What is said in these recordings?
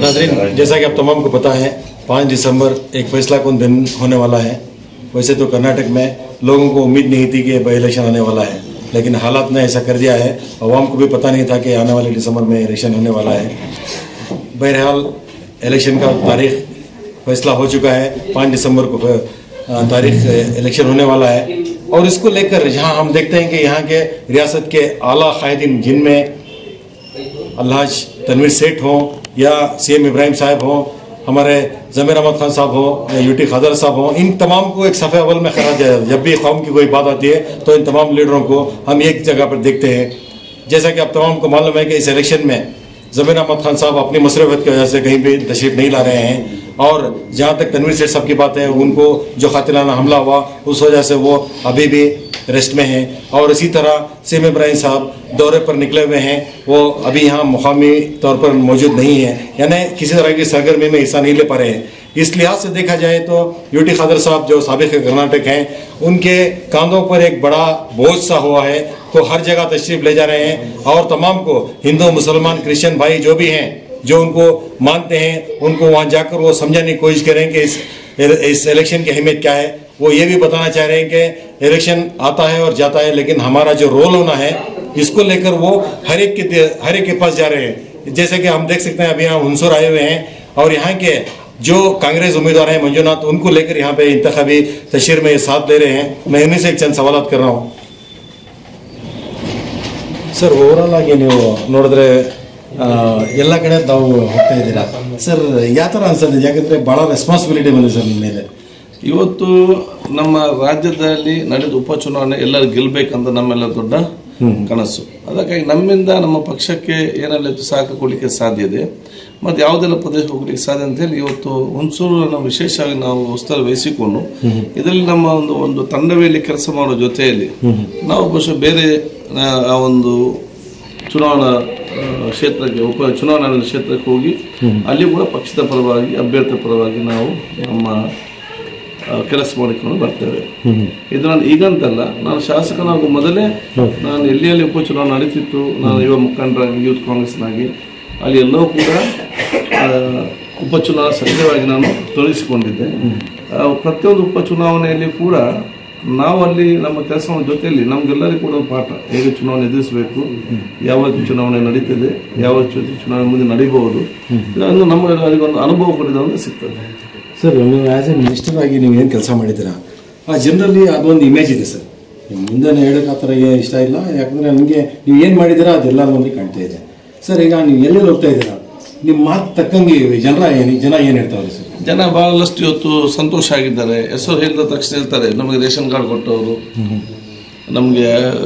नाजरीन जैसा कि आप तमाम को पता है पाँच दिसंबर एक फैसला कौन दिन होने वाला है वैसे तो कर्नाटक में लोगों को उम्मीद नहीं थी कि बाई इलेक्शन आने वाला है लेकिन हालात ने ऐसा कर दिया है आवाम को भी पता नहीं था कि आने वाले दिसंबर में इलेक्शन होने वाला है बहरहाल इलेक्शन का तारीख फैसला हो चुका है पाँच दिसंबर को अ, तारीख इलेक्शन होने वाला है और इसको लेकर जहां हम देखते हैं कि यहाँ के रियासत के आला कायदीन जिनमें अल्लाज तनवीर सेठ हों या सी एम इब्राहिम साहब हों हमारे जमीर अहमद खान साहब हों या यूटी खादर साहब हों इन तमाम को एक सफ़े अव्वल में खड़ा जाए जब भी कौम की कोई बात आती है तो इन तमाम लीडरों को हम एक जगह पर देखते हैं जैसा कि आप तमाम को मालूम है कि इस इलेक्शन में जमीर अहमद खान साहब अपनी मसरबत की वजह से कहीं भी तशरीफ नहीं ला रहे हैं और जहाँ तक तनवीर सेठ साहब की बात है उनको जो खातिलाना हमला हुआ उस वजह से वो अभी भी रेस्ट में हैं और इसी तरह सीम इब्राहिम साहब दौरे पर निकले हुए हैं वो अभी यहाँ मुकामी तौर पर मौजूद नहीं है यानी किसी तरह की सरगर्मी में हिस्सा नहीं ले पा रहे हैं इस लिहाज से देखा जाए तो यूटी खादर साहब जो सबक कर्नाटक हैं उनके कांधों पर एक बड़ा बोझ सा हुआ है तो हर जगह तशरीफ ले जा रहे हैं और तमाम को हिंदू मुसलमान क्रिश्चियन भाई जो भी हैं जो उनको मानते हैं उनको वहाँ जाकर वो समझाने की कोशिश करें कि इस इस इलेक्शन की अहमियत क्या है वो ये भी बताना चाह रहे हैं कि इलेक्शन आता है और जाता है लेकिन हमारा जो रोल होना है इसको लेकर वो हर एक के हर एक के पास जा रहे हैं जैसे कि हम देख सकते हैं अभी यहाँ हुंसुर आए हुए हैं और यहाँ के जो कांग्रेस उम्मीदवार हैं मंजूनाथ उनको लेकर यहाँ पे इंतखाबी तशहर में साथ ले रहे हैं मैं इन्हीं से एक चंद सवाल कर रहा हूँ ಸರ್ ಓವರಾಲ್ ಆಗಿ ನೀವು ನೋಡಿದ್ರೆ ಆ, ಎಲ್ಲ ಕಡೆ ತಾವು ಹೋಗ್ತಾ ಇದ್ದೀರಾ ಸರ್ ಯಾವ ಥರ ಅನ್ಸುತ್ತೆ ಯಾಕಂದ್ರೆ ಭಾಳ ರೆಸ್ಪಾನ್ಸಿಬಿಲಿಟಿ ಬಂದಿದೆ ಸರ್ ನಿಮ್ಮ ಮೇಲೆ ಇವತ್ತು ನಮ್ಮ ರಾಜ್ಯದಲ್ಲಿ ನಡೆದ ಉಪಚುನಾವಣೆ ಎಲ್ಲರೂ ಗೆಲ್ಲಬೇಕಂತ ನಮ್ಮೆಲ್ಲ ದೊಡ್ಡ ಕನಸು ಅದಕ್ಕಾಗಿ ನಮ್ಮಿಂದ ನಮ್ಮ ಪಕ್ಷಕ್ಕೆ ಏನೆಲ್ಲ ಇತ್ತು ಸಹಕಾರ ಕೊಡಲಿಕ್ಕೆ ಸಾಧ್ಯ ಇದೆ ಮತ್ತು ಯಾವುದೆಲ್ಲ ಪ್ರದೇಶ ಹೋಗ್ಲಿಕ್ಕೆ ಸಾಧ್ಯ ಅಂತ ಹೇಳಿ ಇವತ್ತು ಹುಣಸೂರನ್ನು ವಿಶೇಷವಾಗಿ ನಾವು ಉತ್ಸಾಹ ವಹಿಸಿಕೊಂಡು ಇದರಲ್ಲಿ ನಮ್ಮ ಒಂದು ಒಂದು ತಂಡವೇಲಿ ಕೆಲಸ ಮಾಡೋ ಜೊತೆಯಲ್ಲಿ ನಾವು ಬಹುಶಃ ಬೇರೆ ಆ, ಆ ಒಂದು ಚುನಾವಣಾ ಆ, ಕ್ಷೇತ್ರಕ್ಕೆ ಉಪ ಚುನಾವಣಾ ಕ್ಷೇತ್ರಕ್ಕೆ ಹೋಗಿ ಅಲ್ಲಿ ಕೂಡ ಪಕ್ಷದ ಪರವಾಗಿ ಅಭ್ಯರ್ಥಿ ಪರವಾಗಿ ನಾವು ನಮ್ಮ ಆ, ಕೆಲಸ ಮಾಡಿಕೊಂಡು ಬರ್ತೇವೆ ಇದು ನಾನು ಈಗಂತಲ್ಲ ನಾನು ಶಾಸಕನಾಗುವ ಮೊದಲೇ ನಾನು ಎಲ್ಲಿ ಎಲ್ಲಿ ಉಪಚುನಾವಣೆ ನಡೀತಿತ್ತು ನಾನು ಯುವ ಮುಖಂಡರಾಗಿ ಯೂತ್ ಕಾಂಗ್ರೆಸ್ನಾಗಿ ಅಲ್ಲಿ ಎಲ್ಲವೂ ಕೂಡ ಆ, ಉಪಚುನಾವಣೆ ಸಕ್ರಿಯವಾಗಿ ನಾನು ತೊಡಗಿಸಿಕೊಂಡಿದ್ದೆ ಆ, ಪ್ರತಿಯೊಂದು ಉಪಚುನಾವಣೆಯಲ್ಲಿ ಕೂಡ ನಾವು ಅಲ್ಲಿ ನಮ್ಮ ಕೆಲಸ ಜೊತೆಯಲ್ಲಿ ನಮ್ಗೆಲ್ಲರಿಗೂ ಕೂಡ ಒಂದು ಪಾಠ ಹೇಗೆ ಚುನಾವಣೆ ಎದುರಿಸಬೇಕು ಯಾವ ರೀತಿ ಚುನಾವಣೆ ನಡೀತದೆ ಯಾವ ರೀತಿ ಚುನಾವಣೆ ಮುಂದೆ ನಡೀಬಹುದು ಇದನ್ನು ನಮ್ಮ ಒಂದು ಅನುಭವ ಕೂಡ ಇದೊಂದು ಸಿಗ್ತದೆ ಸರ್ ನೀವು ಆ್ಯಸ್ ಎ ಮಿನಿಸ್ಟರ್ ಆಗಿ ನೀವು ಏನು ಕೆಲಸ ಮಾಡಿದ್ದೀರಾ ಆ ಜನರಲ್ಲಿ ಅದೊಂದು ಇಮೇಜ್ ಇದೆ ಸರ್ ನಿಮ್ಮ ಮುಂದೆ ಹೇಳೋಕೆ ಆ ಥರ ಏ- ಇಷ್ಟ ಇಲ್ಲ ಯಾಕಂದರೆ ನನಗೆ ನೀವು ಏನು ಮಾಡಿದ್ದೀರಾ ಅದೆಲ್ಲ ನಮಗೆ ಕಾಣ್ತಾ ಇದೆ ಸರ್ ಈಗ ನೀವು ಎಲ್ಲೆಲ್ಲಿ ಹೋಗ್ತಾ ಇದ್ದೀರಾ ನಿಮ್ಮ ಮಾತು ತಕ್ಕಂಗೆ ಜನರ ಏನು ಜನ ಏನು ಹೇಳ್ತಾವ್ರೆ ಸರ್ ಜನ ಬಹಳಷ್ಟು ಇವತ್ತು ಸಂತೋಷ ಆಗಿದ್ದಾರೆ ಹೆಸರು ಹೇಳಿದ ತಕ್ಷಣ ಹೇಳ್ತಾರೆ ನಮಗೆ ರೇಷನ್ ಕಾರ್ಡ್ ಕೊಟ್ಟವರು ನಮಗೆ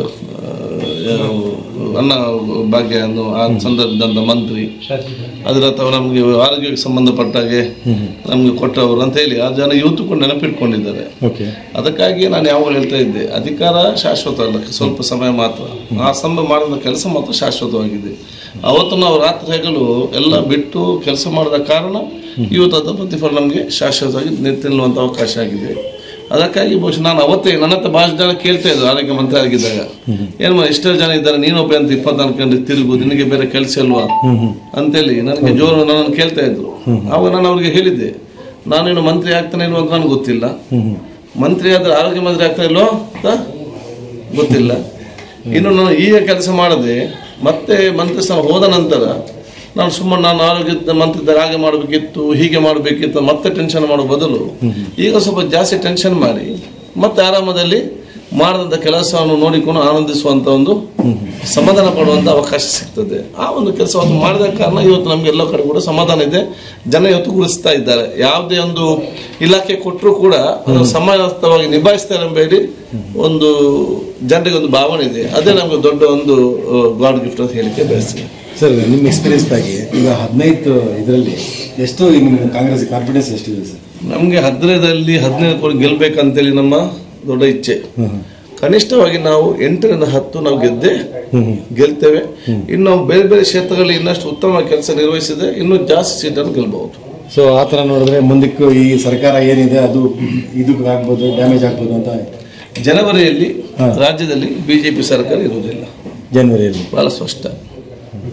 ಅನ್ನ ಭಾಗ್ಯ ಅನ್ನೋ ಆ ಸಂದರ್ಭದಂತ ಮಂತ್ರಿ ಅದರ ಅಥವಾ ನಮಗೆ ಆರೋಗ್ಯಕ್ಕೆ ಸಂಬಂಧಪಟ್ಟಾಗೆ ನಮಗೆ ಕೊಟ್ಟವರು ಅಂತ ಹೇಳಿ ಆ ಜನ ಇವತ್ತು ಕೂಡ ನೆನಪಿಟ್ಕೊಂಡಿದ್ದಾರೆ ಓಕೆ ಅದಕ್ಕಾಗಿ ನಾನು ಯಾವಾಗ ಹೇಳ್ತಾ ಇದ್ದೆ ಅಧಿಕಾರ ಶಾಶ್ವತ ಅಲ್ಲ ಸ್ವಲ್ಪ ಸಮಯ ಮಾತ್ರ ಆ ಸಮಯ ಮಾಡಿದ ಕೆಲಸ ಮಾತ್ರ ಶಾಶ್ವತವಾಗಿದೆ ಅವತ್ತು ನಾವು ರಾತ್ರಿ ಹಗಲು ಎಲ್ಲ ಬಿಟ್ಟು ಕೆಲಸ ಮಾಡಿದ ಕಾರಣ ಇವತ್ತು ಅದರ ಪ್ರತಿಫಲ ನಮಗೆ ಶಾಶ್ವತವಾಗಿ ನಿ- ತಿನ್ನುವಂಥ ಅವಕಾಶ ಆಗಿದೆ ಅದಕ್ಕಾಗಿ ಬಹುಶಃ ನಾನು ಅವತ್ತೇ ನನ್ನ ಹತ್ರ ಭಾಳ ಜನ ಕೇಳ್ತಾ ಇದ್ರು ಆರೋಗ್ಯ ಮಂತ್ರಿ ಆಗಿದ್ದಾಗ ಏನು ಮಾಡಿ ಇಷ್ಟೇ ಜನ ಇದ್ದಾರೆ ನೀನೊಬ್ಬ ಅಂತ ಇಪ್ಪತ್ನಾಲ್ಕು ಗಂಟೆ ತಿರುಗು ನಿನಗೆ ಬೇರೆ ಕೆಲಸ ಇಲ್ವಾ ಅಂತೇಳಿ ನನಗೆ ಜೋರು ನನ್ನನ್ನು ಕೇಳ್ತಾ ಇದ್ರು ಆವಾಗ ನಾನು ಅವ್ರಿಗೆ ಹೇಳಿದ್ದೆ ನಾನೇನು ಮಂತ್ರಿ ಆಗ್ತಾನೆ ಇಲ್ವೋ ಅಂತ ನನಗೆ ಗೊತ್ತಿಲ್ಲ ಮಂತ್ರಿ ಆದ್ರೆ ಆರೋಗ್ಯ ಮಂತ್ರಿ ಆಗ್ತಾ ಇಲ್ವೋ ಅಂತ ಗೊತ್ತಿಲ್ಲ ಇನ್ನು ನಾನು ಈಗ ಕೆಲಸ ಮಾಡದೆ ಮತ್ತೆ ಮಂತ್ರಿ ಸ್ಥಾನ ಹೋದ ನಂತರ ನಾನು ಸುಮ್ಮನೆ ನಾನು ಆರೋಗ್ಯದ ಮಂತ್ರಿದ್ದಾಗ ಹಾಗೆ ಮಾಡಬೇಕಿತ್ತು ಹೀಗೆ ಮಾಡಬೇಕಿತ್ತು ಮತ್ತೆ ಟೆನ್ಷನ್ ಮಾಡೋ ಬದಲು ಈಗ ಸ್ವಲ್ಪ ಜಾಸ್ತಿ ಟೆನ್ಷನ್ ಮಾಡಿ ಮತ್ತೆ ಆರಾಮದಲ್ಲಿ ಮಾಡಿದಂಥ ಕೆಲಸವನ್ನು ನೋಡಿಕೊಂಡು ಆನಂದಿಸುವಂಥ ಒಂದು ಸಮಾಧಾನ ಪಡುವಂಥ ಅವಕಾಶ ಸಿಗ್ತದೆ ಆ ಒಂದು ಕೆಲಸವನ್ನು ಮಾಡಿದ ಕಾರಣ ಇವತ್ತು ನಮ್ಗೆ ಎಲ್ಲ ಕಡೆ ಕೂಡ ಸಮಾಧಾನ ಇದೆ ಜನ ಇವತ್ತು ಗುರುತಿಸ್ತಾ ಇದ್ದಾರೆ ಯಾವುದೇ ಒಂದು ಇಲಾಖೆ ಕೊಟ್ಟರು ಕೂಡ ಅದನ್ನು ಸಮರ್ಥವಾಗಿ ನಿಭಾಯಿಸ್ತಾರೆ ಎಂಬ ಹೇಳಿ ಒಂದು ಜನರಿಗೆ ಒಂದು ಭಾವನೆ ಇದೆ ಅದೇ ನಮಗೆ ದೊಡ್ಡ ಒಂದು ಗಾಡ್ ಗಿಫ್ಟ್ ಅಂತ ಹೇಳಿಕೆ ಬಯಸ್ತೀನಿ ಸರ್ ನಿಮ್ಮ ಎಕ್ಸ್ಪೀರಿಯನ್ಸ್ ಆಗಿ ಈಗ ಹದಿನೈದು ಇದರಲ್ಲಿ ಎಷ್ಟು ನಿಮ್ಮ ಕಾಂಗ್ರೆಸ್ ಕಾನ್ಫಿಡೆನ್ಸ್ ಎಷ್ಟಿದೆ ಸರ್ ನಮಗೆ ಹದಿನೈದರಲ್ಲಿ ಹದಿನೈದು ಕೋಟಿ ಗೆಲ್ಬೇಕಂತೇಳಿ ನಮ್ಮ ದೊಡ್ಡ ಇಚ್ಛೆ ಕನಿಷ್ಠವಾಗಿ ನಾವು ಎಂಟರಿಂದ ಹತ್ತು ನಾವು ಗೆದ್ದೆ ಗೆಲ್ತೇವೆ ಇನ್ನು ನಾವು ಬೇರೆ ಬೇರೆ ಕ್ಷೇತ್ರಗಳಲ್ಲಿ ಇನ್ನಷ್ಟು ಉತ್ತಮ ಕೆಲಸ ನಿರ್ವಹಿಸಿದೆ ಇನ್ನೂ ಜಾಸ್ತಿ ಸೀಟನ್ನು ಗೆಲ್ಬಹುದು ಸೊ ಆ ಥರ ನೋಡಿದ್ರೆ ಮುಂದಕ್ಕೂ ಈ ಸರ್ಕಾರ ಏನಿದೆ ಅದು ಇದಕ್ಕೆ ಆಗ್ಬೋದು ಡ್ಯಾಮೇಜ್ ಆಗ್ಬೋದು ಅಂತ ಜನವರಿಯಲ್ಲಿ ರಾಜ್ಯದಲ್ಲಿ ಬಿಜೆಪಿ ಸರ್ಕಾರ ಇರುವುದಿಲ್ಲ ಜನವರಿಯಲ್ಲಿ ಬಹಳ ಸ್ಪಷ್ಟ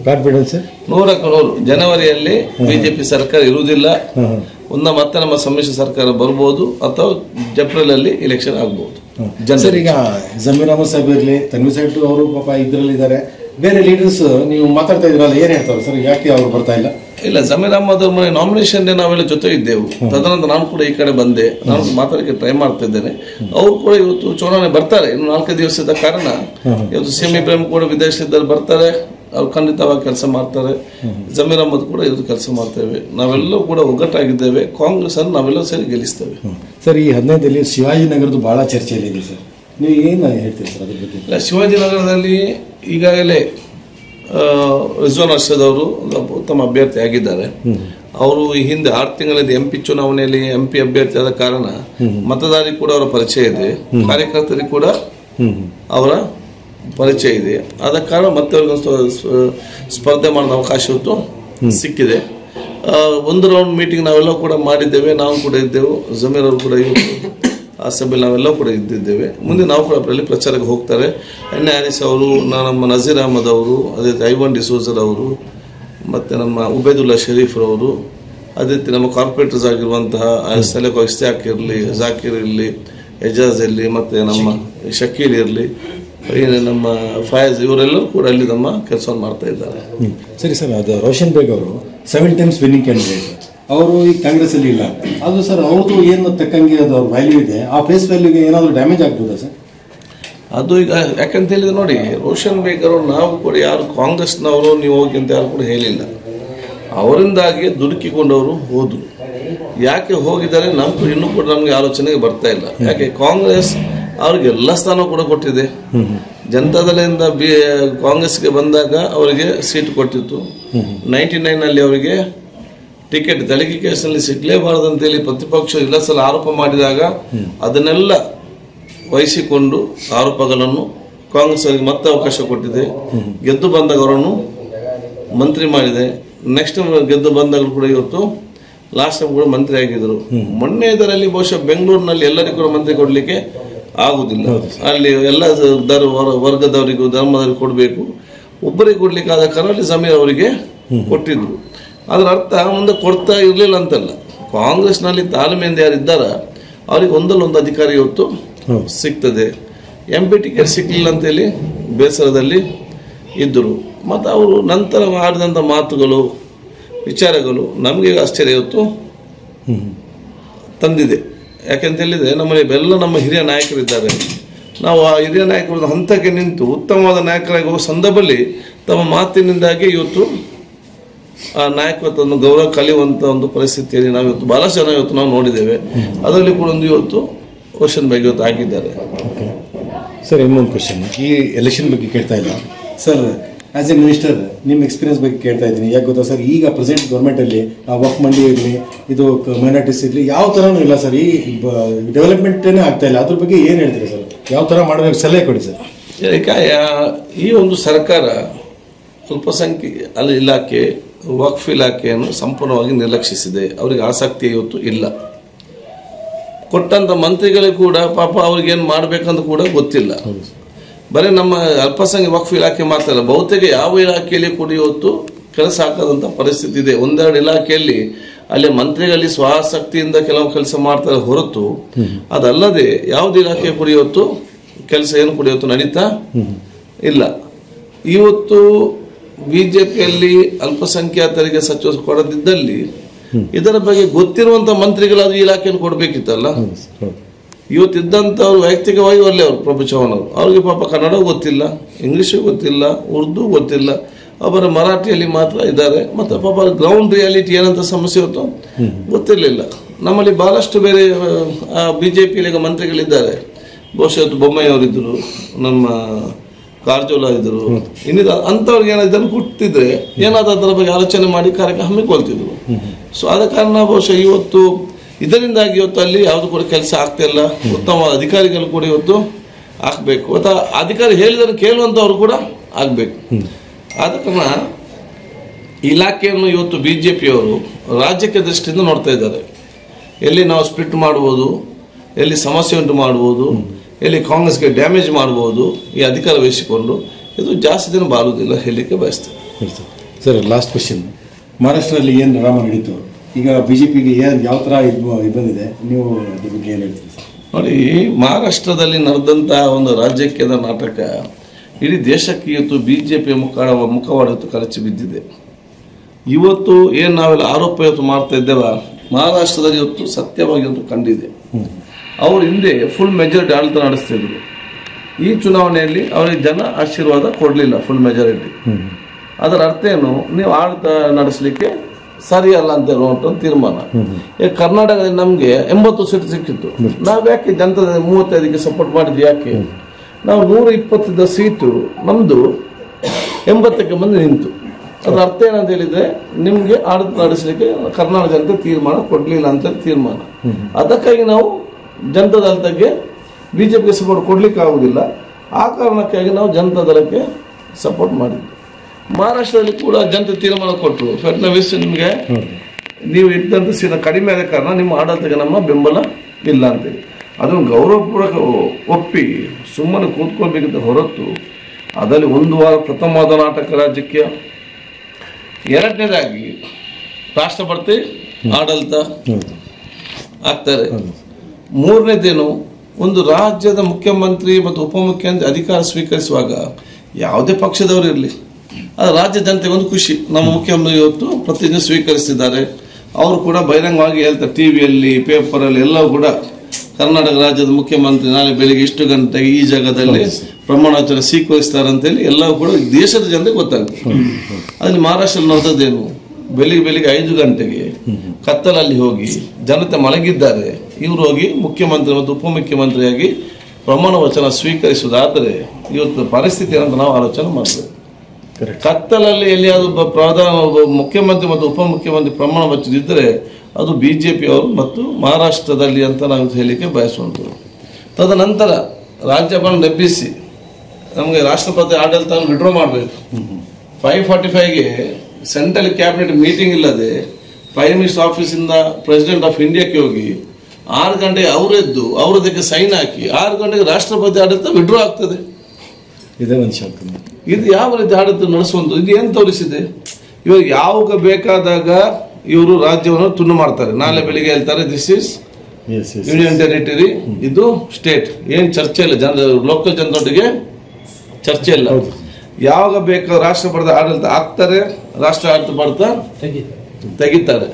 ಕಾನ್ಫಿಡೆನ್ಸ್ ನೂರಕ್ಕೆ ನೂರು ಜನವರಿಯಲ್ಲಿ ಬಿಜೆಪಿ ಸರ್ಕಾರ ಇರುವುದಿಲ್ಲ ಒಂದು ಮತ್ತೆ ನಮ್ಮ ಸಮ್ಮಿಶ್ರ ಸರ್ಕಾರ ಬರ್ಬೋದು ಅಥವಾ ಏಪ್ರಿಲ್ ಅಲ್ಲಿ ಇಲೆಕ್ಷನ್ ಆಗ್ಬೋದು ಸರ್ ಈಗ ಜಮೀರ್ ಅಹಮದ್ ಸಾಹೇಬ್ ಇರಲಿ ತನ್ವೀರ್ ಸೈಡ್ ಅವರು ಪಾಪ ಇದ್ರಲ್ಲಿ ಇದ್ದಾರೆ ಬೇರೆ ಲೀಡರ್ಸ್ ನೀವು ಮಾತಾಡ್ತಾ ಇದ್ರಲ್ಲ ಏನ್ ಹೇಳ್ತಾರೆ ಸರ್ ಯಾಕೆ ಅವ್ರು ಬರ್ತಾ ಇಲ್ಲ ಇಲ್ಲ ಜಮೀರ್ ಅಹಮದ್ ಅವ್ರ ಮನೆ ನಾಮಿನೇಷನ್ ನಾವೆಲ್ಲ ಜೊತೆ ಇದ್ದೆವು ತದನಂತರ ನಾನು ಕೂಡ ಈ ಕಡೆ ಬಂದೆ ನಾನು ಮಾತಾಡಕ್ಕೆ ಟ್ರೈ ಮಾಡ್ತಾ ಇದ್ದೇನೆ ಅವ್ರು ಕೂಡ ಇವತ್ತು ಚುನಾವಣೆ ಬರ್ತಾರೆ ಇನ್ನು ನಾಲ್ಕು ದಿವಸದ ಕಾರಣ ಇವತ್ತು ಸಿಮಿ ಪ್ರೇಮ್ ಕೂಡ ವಿದೇಶದಲ್ಲಿ ಬರ್ತಾರೆ ಅವ್ರು ಖಂಡಿತವಾಗಿ ಕೆಲಸ ಮಾಡ್ತಾರೆ ಜಮೀರ್ ಅಹಮದ್ ಕೂಡ ಇವತ್ತು ಕೆಲಸ ಮಾಡ್ತೇವೆ ನಾವೆಲ್ಲರೂ ಕೂಡ ಒಗ್ಗಟ್ಟಾಗಿದ್ದೇವೆ ಕಾಂಗ್ರೆಸ್ ಅನ್ನು ನಾವೆಲ್ಲ ಸೇರಿ ಗೆಲ್ಲಿಸ್ತೇವೆ ಸರ್ ಈ ಹದಿನೈದಲ್ಲಿ ಶಿವಾಜಿನಗರದ್ದು ಬಹಳ ಚರ್ಚೆಯಲ್ಲಿದೆ ಸರ್ ನೀವು ಏನು ಹೇಳ್ತೀರಿ ಸರ್ ಅದ್ರ ಬಗ್ಗೆ ಇಲ್ಲ ಶಿವಾಜಿನಗರದಲ್ಲಿ ಈಗಾಗಲೇ ಆ, ರಿಜ್ವಾನ್ ಅರ್ಷದ್ ಅವರು ಒಂದು ಉತ್ತಮ ಅಭ್ಯರ್ಥಿ ಆಗಿದ್ದಾರೆ ಅವರು ಈ ಹಿಂದೆ ಆರು ತಿಂಗಳಿಂದ ಎಂ ಪಿ ಚುನಾವಣೆಯಲ್ಲಿ ಎಂ ಪಿ ಅಭ್ಯರ್ಥಿ ಆದ ಕಾರಣ ಮತದಾರರಿಗೆ ಕೂಡ ಅವರ ಪರಿಚಯ ಇದೆ ಕಾರ್ಯಕರ್ತರಿಗೆ ಕೂಡ ಅವರ ಪರಿಚಯ ಇದೆ ಆದ ಕಾರಣ ಮತ್ತೆ ಅವ್ರಿಗೆ ಒಂದು ಸ್ವ- ಸ್ವ- ಸ್ಪರ್ಧೆ ಮಾಡೋ ಅವಕಾಶ ಇವತ್ತು ಸಿಕ್ಕಿದೆ ಆ, ಒಂದು ರೌಂಡ್ ಮೀಟಿಂಗ್ ನಾವೆಲ್ಲ ಕೂಡ ಮಾಡಿದ್ದೇವೆ ನಾವು ಕೂಡ ಇದ್ದೆವು ಜಮೀರ್ ಅವರು ಕೂಡ ಇವತ್ತು ಆ ಸಭೆಯಲ್ಲಿ ನಾವೆಲ್ಲ ಕೂಡ ಇದ್ದಿದ್ದೇವೆ ಮುಂದೆ ನಾವು ಕೂಡ ಅದರಲ್ಲಿ ಪ್ರಚಾರಕ್ಕೆ ಹೋಗ್ತಾರೆ ಎನ್ ಎ ಹ್ಯಾರಿಸ್ ಅವರು ನಾ- ನಮ್ಮ ನಜೀರ್ ಅಹಮದ್ ಅವರು ಅದೇ ರೀತಿ ಐವನ್ ಡಿಸೋಜರ್ ಅವರು ಮತ್ತು ನಮ್ಮ ಉಬೇದುಲ್ಲಾ ಶರೀಫ್ರವರು ಅದೇ ರೀತಿ ನಮ್ಮ ಕಾರ್ಪೊರೇಟರ್ಸ್ ಆಗಿರುವಂತಹ ಸಲೆಕ್ ಇಸ್ತಾಕ್ ಇರಲಿ ಜಾಕೀರ್ ಇರಲಿ ಎಜಾಜ್ ಇರಲಿ ಮತ್ತು ನಮ್ಮ ಶಕೀಲ್ ಇರಲಿ ಏನು ನಮ್ಮ ಫಯಾಜ್ ಇವರೆಲ್ಲರೂ ಕೂಡ ಅಲ್ಲಿ ನಮ್ಮ ಕೆಲಸವನ್ನು ಮಾಡ್ತಾ ಇದ್ದಾರೆ ಹ್ಮ್. ಸರಿ ಸರ್ ಅದು ರೋಷನ್ ಬೇಗ್ ಅವರು ಸೆವೆನ್ ಟೈಮ್ಸ್ ವಿನ್ನಿಂಗ್ ಕ್ಯಾಂಡಿಡೇಟ್ ಅವರು ಈ ಕಾಂಗ್ರೆಸ್ ಅಲ್ಲಿ ಇಲ್ಲ ಅದು ಸರ್ ಅವ್ರದ್ದು ಏನು ತಕ್ಕಂಗೆ ಅದು ವ್ಯಾಲ್ಯೂ ಇದೆ ಆ ಫೇಸ್ ವ್ಯಾಲ್ಯೂಗೆ ಏನಾದರೂ ಡ್ಯಾಮೇಜ್ ಆಗ್ಬೋದಾ ಸರ್ ಅದು ಈಗ ಯಾಕಂತ ಹೇಳಿದ್ರೆ ನೋಡಿ ರೋಷನ್ ಬೇಗ್ ಅವರು ನಾವು ಕೂಡ ಯಾರು ಕಾಂಗ್ರೆಸ್ನವರು ನೀವು ಹೋಗಿ ಅಂತ ಯಾರು ಕೂಡ ಹೇಳಿಲ್ಲ ಅವರಿಂದಾಗಿ ದುಡುಕಿಕೊಂಡವರು ಹೋದ್ರು ಯಾಕೆ ಹೋಗಿದ್ದಾರೆ ನಮ್ಗೂ ಇನ್ನೂ ಕೂಡ ನಮಗೆ ಆಲೋಚನೆಗೆ ಬರ್ತಾ ಇಲ್ಲ ಯಾಕೆ ಕಾಂಗ್ರೆಸ್ ಅವ್ರಿಗೆ ಎಲ್ಲ ಸ್ಥಾನ ಕೂಡ ಕೊಟ್ಟಿದೆ ಜನತಾದಳದಿಂದ ಬಿ ಕಾಂಗ್ರೆಸ್ಗೆ ಬಂದಾಗ ಅವರಿಗೆ ಸೀಟ್ ಕೊಟ್ಟಿತ್ತು ನೈಂಟಿ ನೈನಲ್ಲಿ ಅವರಿಗೆ ಟಿಕೆಟ್ ತೆಲಗಿ ಕೇಸಲ್ಲಿ ಸಿಗ್ಲೇಬಾರದು ಅಂತೇಳಿ ಪ್ರತಿಪಕ್ಷ ಇಲ್ಲ ಸಲ ಆರೋಪ ಮಾಡಿದಾಗ ಅದನ್ನೆಲ್ಲ ವಹಿಸಿಕೊಂಡು ಆರೋಪಗಳನ್ನು ಕಾಂಗ್ರೆಸ್ ಅವರಿಗೆ ಮತ್ತೆ ಅವಕಾಶ ಕೊಟ್ಟಿದೆ ಗೆದ್ದು ಬಂದಾಗ ಅವರನ್ನು ಮಂತ್ರಿ ಮಾಡಿದೆ ನೆಕ್ಸ್ಟ್ ಗೆದ್ದು ಬಂದಾಗ ಕೂಡ ಇವತ್ತು ಲಾಸ್ಟ್ ಟೈಮ್ ಕೂಡ ಮಂತ್ರಿ ಆಗಿದ್ರು ಮೊನ್ನೆ ಇದರಲ್ಲಿ ಬಹುಶಃ ಬೆಂಗಳೂರಿನಲ್ಲಿ ಎಲ್ಲರಿಗೂ ಕೂಡ ಮಂತ್ರಿ ಕೊಡ್ಲಿಕ್ಕೆ ಆಗುದಿಲ್ಲ ಅಲ್ಲಿ ಎಲ್ಲ ದರ್ ವರ್- ವರ್ಗದವರಿಗೂ ಧರ್ಮದವರಿಗೂ ಕೊಡಬೇಕು ಒಬ್ಬರಿಗೆ ಕೊಡ್ಲಿಕ್ಕೆ ಆದ ಕಾರಣ ಅಲ್ಲಿ ಜಮೀರ್ ಅವರಿಗೆ ಕೊಟ್ಟಿದ್ರು ಅದರ ಅರ್ಥ ಮುಂದೆ ಕೊಡ್ತಾ ಇರಲಿಲ್ಲ ಅಂತಲ್ಲ ಕಾಂಗ್ರೆಸ್ನಲ್ಲಿ ತಾಳ್ಮೆಯಿಂದ ಯಾರು ಇದ್ದಾರ ಅವ್ರಿಗೆ ಒಂದಲ್ಲ ಒಂದು ಅಧಿಕಾರ ಇವತ್ತು ಸಿಗ್ತದೆ ಎಂ ಪಿ ಟಿಕೆಟ್ ಸಿಗ್ಲಿಲ್ಲ ಅಂತೇಳಿ ಬೇಸರದಲ್ಲಿ ಇದ್ದರು ಮತ್ತು ಅವರು ನಂತರ ಆಡಿದಂಥ ಮಾತುಗಳು ವಿಚಾರಗಳು ನಮಗೆ ಆಶ್ಚರ್ಯ ಇವತ್ತು ತಂದಿದೆ ಯಾಕೆಂತ ಹೇಳಿದ್ರೆ ನಮ್ಮಲ್ಲಿ ಎಲ್ಲ ನಮ್ಮ ಹಿರಿಯ ನಾಯಕರಿದ್ದಾರೆ ನಾವು ಆ ಹಿರಿಯ ನಾಯಕರ ಹಂತಕ್ಕೆ ನಿಂತು ಉತ್ತಮವಾದ ನಾಯಕರಾಗಿ ಹೋಗೋ ಸಂದರ್ಭದಲ್ಲಿ ತಮ್ಮ ಮಾತಿನಿಂದಾಗಿ ಇವತ್ತು ಆ ನಾಯಕತ್ವವನ್ನು ಗೌರವ ಕಲಿಯುವಂಥ ಒಂದು ಪರಿಸ್ಥಿತಿಯಲ್ಲಿ ನಾವು ಇವತ್ತು ಬಹಳಷ್ಟು ಜನ ಇವತ್ತು ನಾವು ನೋಡಿದ್ದೇವೆ ಅದರಲ್ಲಿ ಕೂಡ ಒಂದು ಇವತ್ತು ಕ್ವಶನ್ ಬಗ್ಗೆ ಇವತ್ತು ಆಗಿದ್ದಾರೆ ಓಕೆ ಸರ್ ಇನ್ನೊಂದು ಕ್ವಶನ್ ಈ ಎಲೆಕ್ಷನ್ ಬಗ್ಗೆ ಕೇಳ್ತಾ ಇಲ್ಲ ಸರ್ ಆಸ್ ಎ ಮಿನಿಸ್ಟರ್ ನಿಮ್ಮ ಎಕ್ಸ್ಪೀರಿಯನ್ಸ್ ಬಗ್ಗೆ ಕೇಳ್ತಾ ಇದ್ದೀನಿ ಯಾಕೆ ಗೊತ್ತಾ ಸರ್ ಈಗ ಪ್ರೆಸೆಂಟ್ ಗೌರ್ಮೆಂಟಲ್ಲಿ ವಕ್ ಮಂಡಿ ಇರಲಿ ಇದು ಮೈನಾರಿಟೀಸ್ ಇರಲಿ ಯಾವ ಥರನೂ ಇಲ್ಲ ಸರ್ ಈ ಡೆವಲಪ್ಮೆಂಟೇ ಆಗ್ತಾ ಇಲ್ಲ ಅದ್ರ ಬಗ್ಗೆ ಏನು ಹೇಳ್ತೀರಾ ಸರ್ ಯಾವ ಥರ ಮಾಡಬೇಕು ಸಲಹೆ ಕೊಡಿ ಸರ್ ಈಗ ಯಾ- ಈ ಒಂದು ಸರ್ಕಾರ ಅಲ್ಪಸಂಖ್ಯೆ ಅಲ್ಲಿ ಇಲಾಖೆ ವಕ್ಫ್ ಇಲಾಖೆಯನ್ನು ಸಂಪೂರ್ಣವಾಗಿ ನಿರ್ಲಕ್ಷಿಸಿದೆ ಅವರಿಗೆ ಆಸಕ್ತಿ ಇವತ್ತು ಇಲ್ಲ ಕೊಟ್ಟಂತ ಮಂತ್ರಿಗಳಿಗೆ ಕೂಡ ಪಾಪ ಅವ್ರಿಗೇನು ಮಾಡ್ಬೇಕಂತ ಕೂಡ ಗೊತ್ತಿಲ್ಲ ಬರೀ ನಮ್ಮ ಅಲ್ಪಸಂಖ್ಯೆ ವಕ್ಫ್ ಇಲಾಖೆ ಮಾತ್ರ ಅಲ್ಲ ಬಹುತೇಕ ಯಾವ ಇಲಾಖೆಯಲ್ಲಿ ಕೂಡ ಇವತ್ತು ಕೆಲಸ ಹಾಕದಂತ ಪರಿಸ್ಥಿತಿ ಇದೆ ಒಂದೆರಡು ಇಲಾಖೆಯಲ್ಲಿ ಅಲ್ಲಿ ಮಂತ್ರಿಗಳಲ್ಲಿ ಸ್ವಾಸಕ್ತಿಯಿಂದ ಕೆಲವು ಕೆಲಸ ಮಾಡ್ತಾರೆ ಹೊರತು ಅದಲ್ಲದೆ ಯಾವ್ದು ಇಲಾಖೆ ಕೂಡ ಇವತ್ತು ಕೆಲಸ ಏನು ಕೂಡ ಇವತ್ತು ನಡೀತಾ ಇಲ್ಲ ಇವತ್ತು ಬಿಜೆಪಿಯಲ್ಲಿ ಅಲ್ಪಸಂಖ್ಯಾತರಿಗೆ ಸಚಿವ ಕೊಡದಿದ್ದಲ್ಲಿ ಇದರ ಬಗ್ಗೆ ಗೊತ್ತಿರುವಂತ ಮಂತ್ರಿಗಳಾದ್ರೂ ಈ ಇಲಾಖೆಯನ್ನು ಕೊಡ್ಬೇಕಿತ್ತಲ್ಲ ಇವತ್ತಿದ್ದಂಥವ್ರು ವೈಯಕ್ತಿಕವಾಗಿ ಒಳ್ಳೆ ಅವರು ಪ್ರಭು ಚೌಹಾಣ್ ಅವರು ಅವ್ರಿಗೆ ಪಾಪ ಕನ್ನಡ ಗೊತ್ತಿಲ್ಲ ಇಂಗ್ಲೀಷು ಗೊತ್ತಿಲ್ಲ ಉರ್ದು ಗೊತ್ತಿಲ್ಲ ಅವರ ಮರಾಠಿಯಲ್ಲಿ ಮಾತ್ರ ಇದ್ದಾರೆ ಮತ್ತು ಪಾಪ ಗ್ರೌಂಡ್ ರಿಯಾಲಿಟಿ ಏನಂತ ಸಮಸ್ಯೆ ಇವತ್ತು ಗೊತ್ತಿರಲಿಲ್ಲ ನಮ್ಮಲ್ಲಿ ಬಹಳಷ್ಟು ಬೇರೆ ಬಿ ಜೆ ಪಿಯಲ್ಲಿ ಮಂತ್ರಿಗಳಿದ್ದಾರೆ ಬಹುಶಃ ಇವತ್ತು ಬೊಮ್ಮಾಯಿ ಅವರಿದ್ದರು ನಮ್ಮ ಕಾರಜೋಳ ಇದ್ದರು ಇನ್ನಿದ ಅಂಥವ್ರಿಗೆ ಏನಾದ್ರು ಇದನ್ನು ಕೊಟ್ಟಿದ್ರೆ ಏನಾದ್ರು ಅದರ ಬಗ್ಗೆ ಆಲೋಚನೆ ಮಾಡಿ ಕಾರ್ಯಕ್ರಮ ಹಮ್ಮಿಕೊಳ್ತಿದ್ರು ಸೊ ಆದ ಕಾರಣ ಬಹುಶಃ ಇವತ್ತು ಇದರಿಂದಾಗಿ ಇವತ್ತು ಅಲ್ಲಿ ಯಾವುದು ಕೂಡ ಕೆಲಸ ಆಗ್ತಾ ಇಲ್ಲ ಉತ್ತಮ ಅಧಿಕಾರಿಗಳು ಕೂಡ ಇವತ್ತು ಹಾಕ್ಬೇಕು ಅಥವಾ ಅಧಿಕಾರಿ ಹೇಳಿದನ್ನು ಕೇಳುವಂಥವ್ರು ಕೂಡ ಆಗಬೇಕು ಆದ ಕಾರಣ ಇಲಾಖೆಯನ್ನು ಇವತ್ತು ಬಿ ಜೆ ಪಿಯವರು ರಾಜ್ಯಕ್ಕೆ ದೃಷ್ಟಿಯಿಂದ ನೋಡ್ತಾ ಇದ್ದಾರೆ ಎಲ್ಲಿ ನಾವು ಸ್ಪ್ಲಿಟ್ ಮಾಡ್ಬೋದು ಎಲ್ಲಿ ಸಮಸ್ಯೆ ಉಂಟು ಮಾಡ್ಬೋದು ಎಲ್ಲಿ ಕಾಂಗ್ರೆಸ್ಗೆ ಡ್ಯಾಮೇಜ್ ಮಾಡ್ಬೋದು ಈ ಅಧಿಕಾರ ವಹಿಸಿಕೊಂಡು ಇದು ಜಾಸ್ತಿ ದಿನ ಬಾಳುವುದಿಲ್ಲ ಹೇಳಲಿಕ್ಕೆ ಬಯಸ್ತೇನೆ ಹೇಳಿ ಸರ್ ಸರ್ ಲಾಸ್ಟ್ ಕ್ವಶನ್ ಮಹಾರಾಷ್ಟ್ರದಲ್ಲಿ ಏನು ಡ್ರಾಮಾ ನಡೀತು ಈಗ ಬಿ ಜೆ ಪಿಗೆ ಏನು ಯಾವ ಥರ ಇದು ಇದು ಬಂದಿದೆ ನೀವು ಅದ್ರ ಬಗ್ಗೆ ಏನು ಹೇಳ್ತೀರಿ ಸರ್ ನೋಡಿ ಮಹಾರಾಷ್ಟ್ರದಲ್ಲಿ ನಡೆದಂತಹ ಒಂದು ರಾಜ್ಯಕ್ಕೇದ ನಾಟಕ ಇಡೀ ದೇಶಕ್ಕೆ ಇವತ್ತು ಬಿ ಜೆ ಪಿಯ ಮುಖ ಮುಖವಾಡ ಇವತ್ತು ಕಳಚಿ ಬಿದ್ದಿದೆ ಇವತ್ತು ಏನು ನಾವೆಲ್ಲ ಆರೋಪ ಇವತ್ತು ಮಾಡ್ತಾ ಇದ್ದೇವ ಮಹಾರಾಷ್ಟ್ರದಲ್ಲಿ ಇವತ್ತು ಸತ್ಯವಾಗಿ ಇವತ್ತು ಕಂಡಿದೆ ಅವರು ಹಿಂದೆ ಫುಲ್ ಮೆಜಾರಿಟಿ ಆಡಳಿತ ನಡೆಸ್ತಿದ್ರು ಈ ಚುನಾವಣೆಯಲ್ಲಿ ಅವರಿಗೆ ಜನ ಆಶೀರ್ವಾದ ಕೊಡಲಿಲ್ಲ ಫುಲ್ ಮೆಜಾರಿಟಿ ಅದರ ಅರ್ಥ ಏನು ನೀವು ಆಡಳಿತ ನಡೆಸಲಿಕ್ಕೆ ಸರಿಯಲ್ಲ ಅಂತ ಹೇಳುವಂತ ಒಂದು ತೀರ್ಮಾನ ಈಗ ಕರ್ನಾಟಕದಲ್ಲಿ ನಮಗೆ ಎಂಬತ್ತು ಸೀಟ್ ಸಿಕ್ಕಿತ್ತು ನಾವು ಯಾಕೆ ಜನತಾ ಮೂವತ್ತೈದಕ್ಕೆ ಸಪೋರ್ಟ್ ಮಾಡಿದ್ವಿ ಯಾಕೆ ನಾವು ನೂರ ಇಪ್ಪತ್ತದ ಸೀಟು ನಮ್ದು ಎಂಬತ್ತಕ್ಕೆ ಬಂದು ನಿಂತು ಅದರ ಅರ್ಥ ಏನಂತ ಹೇಳಿದ್ರೆ ನಿಮ್ಗೆ ಆಡಳಿತ ನಡೆಸಲಿಕ್ಕೆ ಕರ್ನಾಟಕ ಜನತೆ ತೀರ್ಮಾನ ಕೊಡ್ಲಿಲ್ಲ ಅಂತ ಹೇಳಿ ತೀರ್ಮಾನ ಅದಕ್ಕಾಗಿ ನಾವು ಜನತಾದಳಕ್ಕೆ ಬಿಜೆಪಿಗೆ ಸಪೋರ್ಟ್ ಕೊಡ್ಲಿಕ್ಕೆ ಆಗುದಿಲ್ಲ ಆ ಕಾರಣಕ್ಕಾಗಿ ನಾವು ಜನತಾದಳಕ್ಕೆ ಸಪೋರ್ಟ್ ಮಾಡಿದ್ವಿ ಮಹಾರಾಷ್ಟ್ರದಲ್ಲಿ ಕೂಡ ಜನತೆ ತೀರ್ಮಾನ ಕೊಟ್ಟರು ಫಡ್ನವೀಸ್ ನಿಮಗೆ ನೀವು ಇದ್ದಂತ ಸೀನ ಕಡಿಮೆ ಆದ ಕಾರಣ ನಿಮ್ಮ ಆಡಳಿತಕ್ಕೆ ನಮ್ಮ ಬೆಂಬಲ ಇಲ್ಲ ಅಂತೇಳಿ ಅದನ್ನು ಗೌರವಪೂರ್ವಕ ಒಪ್ಪಿ ಸುಮ್ಮನೆ ಕೂತ್ಕೊಳ್ಬೇಕಿದ್ದ ಹೊರತು ಅದರಲ್ಲಿ ಒಂದು ವಾರ ಪ್ರಥಮವಾದ ನಾಟಕ ರಾಜ್ಯಕ್ಕೆ ಎರಡನೇದಾಗಿ ರಾಷ್ಟ್ರಪತಿ ಆಡಳಿತ ಆಗ್ತಾರೆ ಮೂರನೇದೇನು ಒಂದು ರಾಜ್ಯದ ಮುಖ್ಯಮಂತ್ರಿ ಮತ್ತು ಉಪಮುಖ್ಯಮಂತ್ರಿ ಅಧಿಕಾರ ಸ್ವೀಕರಿಸುವಾಗ ಯಾವುದೇ ಪಕ್ಷದವರು ಇರಲಿ ಅದು ರಾಜ್ಯ ಜನತೆಗೆ ಒಂದು ಖುಷಿ ನಮ್ಮ ಮುಖ್ಯಮಂತ್ರಿ ಇವತ್ತು ಪ್ರತಿಜ್ಞೆ ಸ್ವೀಕರಿಸಿದ್ದಾರೆ ಅವರು ಕೂಡ ಬಹಿರಂಗವಾಗಿ ಹೇಳ್ತಾರೆ ಟಿ ವಿಯಲ್ಲಿ ಪೇಪರಲ್ಲಿ ಎಲ್ಲವೂ ಕೂಡ ಕರ್ನಾಟಕ ರಾಜ್ಯದ ಮುಖ್ಯಮಂತ್ರಿ ನಾಳೆ ಬೆಳಿಗ್ಗೆ ಇಷ್ಟು ಗಂಟೆಗೆ ಈ ಜಾಗದಲ್ಲಿ ಪ್ರಮಾಣ ವಚನ ಸ್ವೀಕರಿಸ್ತಾರೆ ಅಂತೇಳಿ ಎಲ್ಲವೂ ಕೂಡ ದೇಶದ ಜನತೆಗೆ ಗೊತ್ತಾಗುತ್ತೆ ಅಲ್ಲಿ ಮಹಾರಾಷ್ಟ್ರದಲ್ಲಿ ನಡೆದದ್ದೇನು ಬೆಳಿಗ್ಗೆ ಬೆಳಿಗ್ಗೆ ಐದು ಗಂಟೆಗೆ ಕತ್ತಲಲ್ಲಿ ಹೋಗಿ ಜನತೆ ಮಲಗಿದ್ದಾರೆ ಇವರು ಹೋಗಿ ಮುಖ್ಯಮಂತ್ರಿ ಮತ್ತು ಉಪಮುಖ್ಯಮಂತ್ರಿಯಾಗಿ ಪ್ರಮಾಣ ವಚನ ಸ್ವೀಕರಿಸುವುದಾದರೆ ಇವತ್ತು ಪರಿಸ್ಥಿತಿ ಏನಂತ ನಾವು ಆಲೋಚನೆ ಮಾಡಬೇಕು ಕತ್ತಲಲ್ಲಿ ಎಲ್ಲಿಯಾದ್ರೂ ಒಬ್ಬ ಪ್ರಧಾನ ಒಬ್ಬ ಮುಖ್ಯಮಂತ್ರಿ ಮತ್ತು ಉಪಮುಖ್ಯಮಂತ್ರಿ ಪ್ರಮಾಣ ವಚನಿದ್ದರೆ ಅದು ಬಿ ಜೆ ಅವರು ಮತ್ತು ಮಹಾರಾಷ್ಟ್ರದಲ್ಲಿ ಅಂತ ನಾವು ಹೇಳಲಿಕ್ಕೆ ಬಯಸುವಂಥದ್ದು ತದನಂತರ ರಾಜ್ಯಪಾಲ ನೆಬ್ಬಿಸಿ ನಮಗೆ ರಾಷ್ಟ್ರಪತಿ ಆಡಳಿತವನ್ನು ವಿಡ್ರಾ ಮಾಡಬೇಕು ಫೈವ್ ಫಾರ್ಟಿ ಫೈವ್ಗೆ ಸೆಂಟ್ರಲ್ ಕ್ಯಾಬಿನೆಟ್ ಮೀಟಿಂಗ್ ಇಲ್ಲದೆ ಪ್ರೈಮ್ ಮಿನಿಸ್ಟರ್ ಆಫೀಸಿಂದ ಪ್ರೆಸಿಡೆಂಟ್ ಆಫ್ ಇಂಡಿಯಾಕ್ಕೆ ಹೋಗಿ ಆರು ಗಂಟೆಗೆ ಅವರೆದ್ದು ಅವರದಕ್ಕೆ ಸೈನ್ ಹಾಕಿ ಆರು ಗಂಟೆಗೆ ರಾಷ್ಟ್ರಪತಿ ಆಡಳಿತ ವಿಡ್ರಾ ಆಗ್ತದೆ ಇದೇ ಒಂದು ಶಾಕ್ ಇದು ಯಾವ ರೀತಿ ಆಡಳಿತ ನಡೆಸುವಂಥದ್ದು ಇದು ಏನು ತೋರಿಸಿದೆ ಇವಾಗ ಯಾವಾಗ ಬೇಕಾದಾಗ ಇವರು ರಾಜ್ಯವನ್ನು ತುಂಡು ಮಾಡ್ತಾರೆ ನಾಳೆ ಬೆಳಿಗ್ಗೆ ಹೇಳ್ತಾರೆ this is S S union territory ಇದು ಸ್ಟೇಟ್ ಏನು ಚರ್ಚೆ ಇಲ್ಲ ಜನ ಲೋಕಲ್ ಜನರೊಟ್ಟಿಗೆ ಚರ್ಚೆ ಇಲ್ಲ ಯಾವಾಗ ಬೇಕಾದ ರಾಷ್ಟ್ರಪತಿ ಆಡಳಿತ ಆಗ್ತಾರೆ ರಾಷ್ಟ್ರ ಆಡಳಿತ ಬರ್ತಾ ತೆಗಿತಾರೆ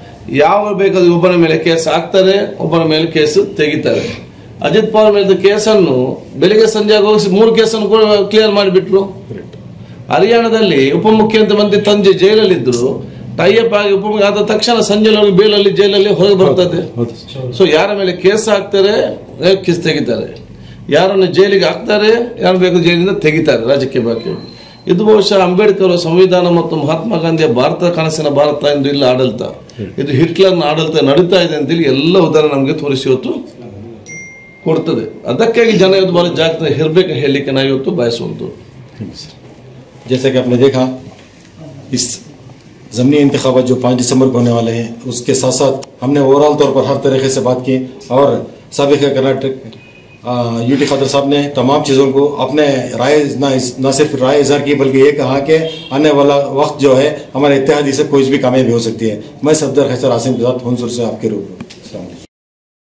ಯಾವಾಗ ಬೇಕಾದ್ರೆ ಒಬ್ಬನ ಮೇಲೆ ಕೇಸ್ ಹಾಕ್ತಾರೆ ಒಬ್ಬನ ಮೇಲೆ ಕೇಸು ತೆಗಿತಾರೆ ಅಜಿತ್ ಪವಾರ್ ಮೇಲೆ ಕೇಸನ್ನು ಬೆಳಿಗ್ಗೆ ಸಂಜೆ ಹೋಗಿಸಿ ಮೂರು ಕೇಸನ್ನು ಕೂಡ ಕ್ಲಿಯರ್ ಮಾಡಿಬಿಟ್ರು ಹರಿಯಾಣದಲ್ಲಿ ಉಪಮುಖ್ಯಮಂತ್ರಿ ಮಂತ್ರಿ ತಂದೆ ಜೈಲಲ್ಲಿದ್ದರು ಟೈಅಪ್ ಆಗಿ ಉಪ ಆದ ತಕ್ಷಣ ಸಂಜೆ ಹೋಗಿ ಬೇಲಲ್ಲಿ ಜೈಲಲ್ಲಿ ಹೊರಗೆ ಬರ್ತದೆ ಹೌದು ಸೊ ಯಾರ ಮೇಲೆ ಕೇಸ್ ಹಾಕ್ತಾರೆ ಕೇಸ್ ತೆಗಿತಾರೆ ಯಾರನ್ನು ಜೈಲಿಗೆ ಹಾಕ್ತಾರೆ ಯಾರು ಬೇಕು ಜೈಲಿಂದ ತೆಗಿತಾರೆ ರಾಜಕೀಯ ಬಾಕಿ ಇದು ಬಹುಶಃ ಅಂಬೇಡ್ಕರ್ ಅವರ ಸಂವಿಧಾನ ಮತ್ತು ಮಹಾತ್ಮ ಗಾಂಧಿಯ ಭಾರತ ಕನಸಿನ ಭಾರತ ಎಂದು ಇಲ್ಲ ಆಡಳಿತ ಇದು ಹಿಟ್ಲರ್ನ ಆಡಳಿತ ನಡೀತಾ ಇದೆ ಅಂತೇಳಿ ಎಲ್ಲ ಉದಾಹರಣೆ ನಮಗೆ ತೋರಿಸಿ ಇವತ್ತು ಕೊಡ್ತದೆ ಅದಕ್ಕಾಗಿ ಜನ ಇವತ್ತು ಬಹಳ ಜಾಗ್ರತೆ ಇರಬೇಕು ಹೇಳಲಿಕ್ಕೆ ನಾವು ಇವತ್ತು ಬಯಸುವಂಥದ್ದು जैसा कि आपने देखा इस ज़मनी इंतबात जो पाँच दिसंबर को होने वाले हैं उसके साथ साथ हमने ओवरऑल तौर पर हर तरीके से बात की और सबक कर्नाटक यूटी खादर साहब ने तमाम चीज़ों को अपने राय न न सिर्फ राय इजहार की बल्कि ये कहा कि आने वाला वक्त जो है हमारे इत्तेहादी से कोई भी कामयाबी हो सकती है मैं सफदर खैसर आसिम के साथ हुनसुर से आपके रूप में